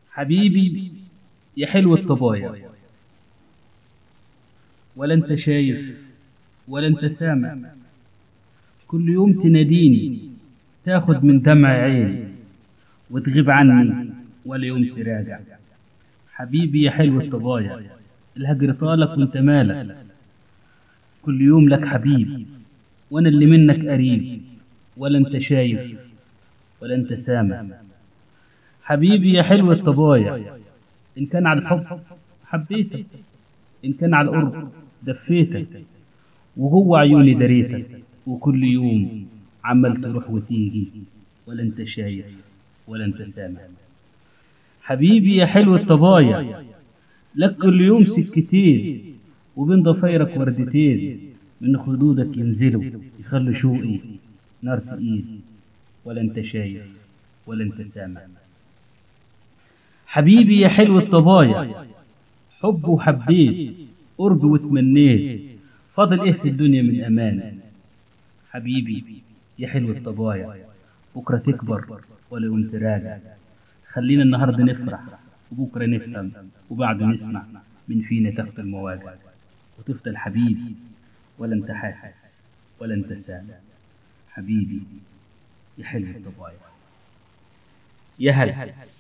حبيبي يا حلو الطبايا ولا انت شايف ولا انت سامع كل يوم تناديني تاخد من دمع عيني وتغيب عني ولا يوم تراجع حبيبي يا حلو الطبايا الهجر طالك وانت مالك كل يوم لك حبيب وانا اللي منك قريب ولا انت شايف ولا انت سامع حبيبي يا حلو الطبايا ان كان على الحب حبيتك ان كان على القرب دفيتك وجوه عيوني دريتك وكل يوم عمال تروح وتيجي ولا انت شايف ولا انت سامع حبيبي يا حلو الطبايا لك كل يوم سكتين وبين ضفايرك وردتين من خدودك ينزلوا يخلوا شوقي نار تقيل ولا انت شايف ولا انت سامع حبيبي يا حلو الطبايا حب وحبيت قرب وتمنيت فاضل ايه في الدنيا من امان حبيبي يا حلو الطبايا بكرة تكبر ولا يوم تراجع خلينا النهاردة نفرح وبكرة نفهم وبعد نسمع من فينا تحت المواجع وتفضل حبيبي ولا انت حاسس ولا انت سامع حبيبي يا حلو الطبايا يا هلا